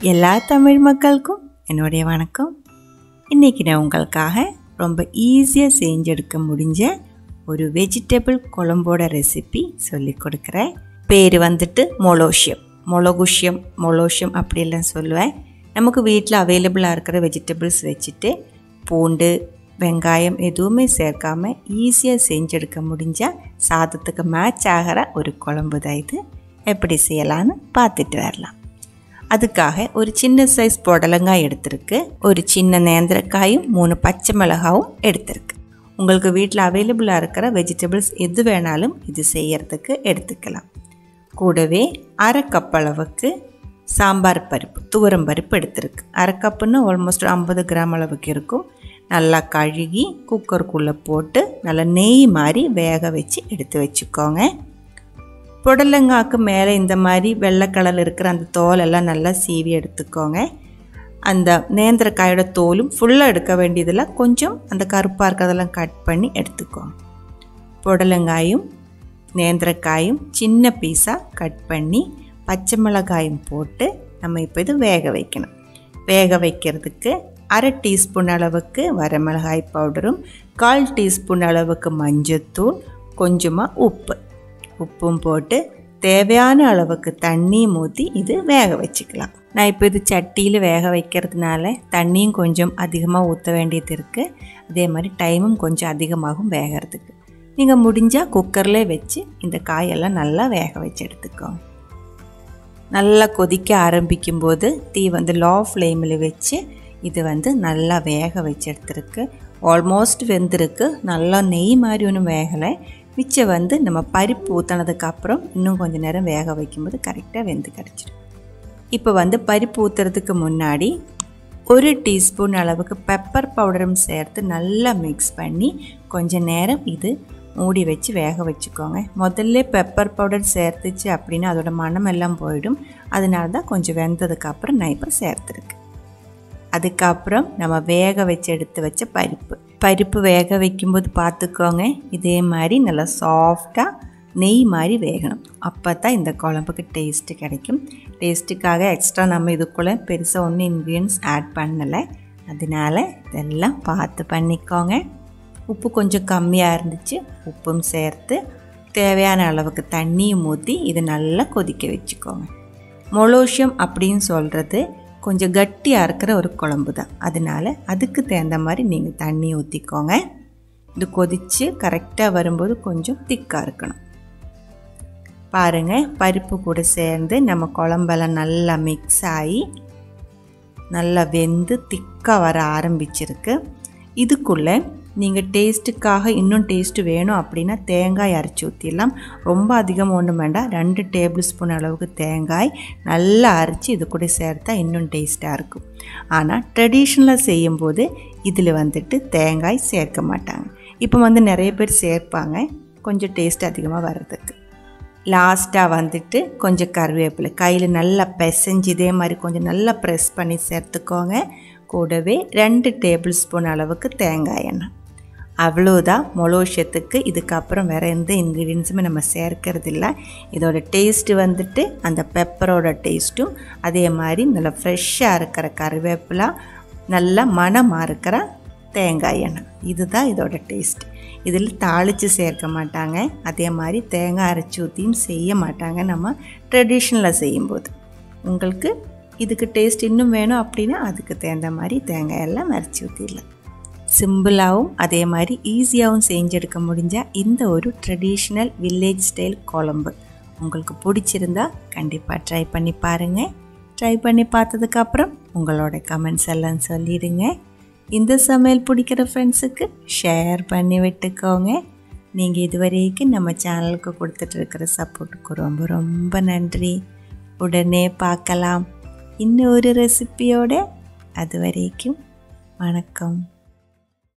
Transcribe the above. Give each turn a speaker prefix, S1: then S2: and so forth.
S1: எல்லா தமிழ் மக்களுக்கும் என்னுடைய வணக்கம் இன்றைக்கி நான் உங்களுக்காக ரொம்ப ஈஸியாக செஞ்செடுக்க முடிஞ்ச ஒரு வெஜிடபிள் குழம்போட ரெசிபி சொல்லி கொடுக்குறேன் பேர் வந்துட்டு மொலோஷியம் மொலகுஷியம் மொலோஷியம் அப்படிலாம் சொல்லுவேன் நமக்கு வீட்டில் அவைலபிளாக இருக்கிற வெஜிடபிள்ஸ் வச்சுட்டு பூண்டு வெங்காயம் எதுவுமே சேர்க்காம ஈஸியாக செஞ்செடுக்க முடிஞ்சால் சாதத்துக்கு மேட்ச் ஆகிற ஒரு குழம்பு தான் இது எப்படி செய்யலான்னு பார்த்துட்டு வரலாம் அதுக்காக ஒரு சின்ன சைஸ் புடலங்காய் எடுத்திருக்கு ஒரு சின்ன நேந்திரக்காயும் மூணு பச்சை மிளகாவும் எடுத்திருக்கு உங்களுக்கு வீட்டில் அவைலபிளாக இருக்கிற வெஜிடபிள்ஸ் எது வேணாலும் இது செய்யறதுக்கு எடுத்துக்கலாம் கூடவே அரை கப் அளவுக்கு சாம்பார் பருப்பு துவரம் பருப்பு எடுத்திருக்கு அரை கப்புன்னு ஆல்மோஸ்ட் ஐம்பது கிராம் அளவுக்கு இருக்கும் நல்லா கழுகி குக்கருக்குள்ளே போட்டு நல்லா நெய் மாதிரி வேக வச்சு எடுத்து வச்சுக்கோங்க புடலங்காக்கு மேலே இந்த மாதிரி வெள்ளை கலர் இருக்கிற அந்த தோலெல்லாம் நல்லா சீவி எடுத்துக்கோங்க அந்த நேந்திரக்காயோட தோலும் ஃபுல்லாக எடுக்க வேண்டியதில் கொஞ்சம் அந்த கருப்பாக இருக்கிறதெல்லாம் கட் பண்ணி எடுத்துக்கோங்க புடலங்காயும் நேந்திரக்காயும் சின்ன பீஸாக கட் பண்ணி பச்சை மிளகாயும் போட்டு நம்ம இப்போ இது வேக வைக்கணும் வேக வைக்கிறதுக்கு அரை டீஸ்பூன் அளவுக்கு வரமிளகாய் பவுடரும் கால் டீஸ்பூன் அளவுக்கு மஞ்சத்தூள் கொஞ்சமாக உப்பு உப்பும் போட்டு தேவையான அளவுக்கு தண்ணி ஊற்றி இது வேக வச்சுக்கலாம் நான் இப்போ இது சட்டியில் வேக வைக்கிறதுனால தண்ணியும் கொஞ்சம் அதிகமாக ஊற்ற வேண்டியது இருக்குது அதே மாதிரி டைமும் கொஞ்சம் அதிகமாகும் வேகிறதுக்கு நீங்கள் முடிஞ்சால் குக்கரில் வச்சு இந்த காயெல்லாம் நல்லா வேக வச்சு எடுத்துக்கோங்க நல்லா கொதிக்க ஆரம்பிக்கும் போது தீ வந்து லோ ஃப்ளேமில் வச்சு இது வந்து நல்லா வேக வச்சு எடுத்துருக்கு ஆல்மோஸ்ட் வெந்திருக்கு நல்லா நெய் மாதிரி ஒன்றும் வேகலை மிச்சம் வந்து நம்ம பருப்பு ஊற்றினதுக்கு அப்புறம் இன்னும் கொஞ்சம் நேரம் வேக வைக்கும்போது கரெக்டாக வெந்து கிடச்சிடும் இப்போ வந்து பருப்பு ஊற்றுறதுக்கு முன்னாடி ஒரு டீஸ்பூன் அளவுக்கு பெப்பர் பவுடரும் சேர்த்து நல்லா மிக்ஸ் பண்ணி கொஞ்சம் நேரம் இது மூடி வச்சு வேக வச்சுக்கோங்க முதல்ல பெப்பர் பவுடர் சேர்த்துச்சு அப்படின்னா அதோட மனம் எல்லாம் போயிடும் அதனால தான் கொஞ்சம் வெந்ததுக்கப்புறம் நான் இப்போ சேர்த்துருக்கு அதுக்கப்புறம் நம்ம வேக வச்சு எடுத்து வச்ச பருப்பு பருப்பு வேக வைக்கும்போது பார்த்துக்கோங்க இதே மாதிரி நல்லா சாஃப்டாக நெய் மாதிரி வேகணும் அப்போ தான் இந்த குழம்புக்கு டேஸ்ட்டு கிடைக்கும் டேஸ்ட்டுக்காக எக்ஸ்ட்ரா நம்ம இதுக்குள்ளே பெருசாக ஒன்றும் இன்க்ரீடியன்ஸ் ஆட் பண்ணலை அதனால் இதெல்லாம் பார்த்து பண்ணிக்கோங்க உப்பு கொஞ்சம் கம்மியாக இருந்துச்சு உப்பும் சேர்த்து தேவையான அளவுக்கு தண்ணியும் ஊற்றி இது நல்லா கொதிக்க வச்சுக்கோங்க மொலோஷியம் அப்படின்னு சொல்கிறது கொஞ்சம் கட்டியாக இருக்கிற ஒரு குழம்பு தான் அதனால் அதுக்கு தகுந்த மாதிரி நீங்கள் தண்ணி ஊற்றிக்கோங்க இது கொதித்து கரெக்டாக வரும்போது கொஞ்சம் திக்காக இருக்கணும் பாருங்கள் பருப்பு கூட சேர்ந்து நம்ம குழம்பெல்லாம் நல்லா மிக்ஸ் ஆகி நல்லா வெந்து திக்காக வர ஆரம்பிச்சிருக்கு இதுக்குள்ளே நீங்கள் டேஸ்ட்டுக்காக இன்னும் டேஸ்ட்டு வேணும் அப்படின்னா தேங்காய் அரைச்சி ஊற்றிடலாம் ரொம்ப அதிகம் ஒன்றும் வேண்டாம் ரெண்டு டேபிள் ஸ்பூன் அளவுக்கு தேங்காய் நல்லா அரைச்சி இது கூட சேர்த்தா இன்னும் டேஸ்ட்டாக இருக்கும் ஆனால் ட்ரெடிஷ்னலாக செய்யும்போது இதில் வந்துட்டு தேங்காய் சேர்க்க மாட்டாங்க இப்போ வந்து நிறைய பேர் சேர்ப்பாங்க கொஞ்சம் டேஸ்ட் அதிகமாக வர்றதுக்கு லாஸ்ட்டாக வந்துட்டு கொஞ்சம் கருவேப்பிலை கையில் நல்லா பிசைஞ்சு இதே மாதிரி கொஞ்சம் நல்லா ப்ரெஸ் பண்ணி சேர்த்துக்கோங்க கூடவே ரெண்டு டேபிள் ஸ்பூன் அளவுக்கு தேங்காய் எண்ணெய் அவ்வளோதான் மொலோஷத்துக்கு இதுக்கப்புறம் வேறு எந்த இன்க்ரீடியன்ஸுமே நம்ம சேர்க்கறது இல்லை இதோட டேஸ்ட்டு வந்துட்டு அந்த பெப்பரோட டேஸ்ட்டும் அதே மாதிரி நல்லா ஃப்ரெஷ்ஷாக இருக்கிற கருவேப்பிலா நல்லா மணமாக இருக்கிற தேங்காய் எண்ணெய் இதுதான் இதோட டேஸ்ட் இதில் தாளித்து சேர்க்க மாட்டாங்க அதே மாதிரி தேங்காய் அரைச்சி ஊற்றியும் செய்ய மாட்டாங்க நம்ம ட்ரெடிஷ்னலாக செய்யும்போது உங்களுக்கு இதுக்கு டேஸ்ட் இன்னும் வேணும் அப்படின்னா அதுக்கு தகுந்த மாதிரி தேங்காய் எல்லாம் அரைச்சி ஊற்றிடலாம் சிம்பிளாகவும் அதே மாதிரி ஈஸியாகவும் செஞ்செடுக்க முடிஞ்சால் இந்த ஒரு ட்ரெடிஷ்னல் வில்லேஜ் ஸ்டைல் குழம்பு உங்களுக்கு பிடிச்சிருந்தா கண்டிப்பாக ட்ரை பண்ணி பாருங்கள் ட்ரை பண்ணி பார்த்ததுக்கப்புறம் உங்களோட கமெண்ட்ஸ் எல்லாம் சொல்லிடுங்க இந்த சமையல் பிடிக்கிற ஃப்ரெண்ட்ஸுக்கு ஷேர் பண்ணி விட்டுக்கோங்க நீங்கள் இது வரைக்கும் நம்ம சேனலுக்கு கொடுத்துட்ருக்கிற சப்போர்ட்டுக்கு ரொம்ப ரொம்ப நன்றி உடனே பார்க்கலாம் இன்னொரு ரெசிப்பியோட அது வரைக்கும் வணக்கம்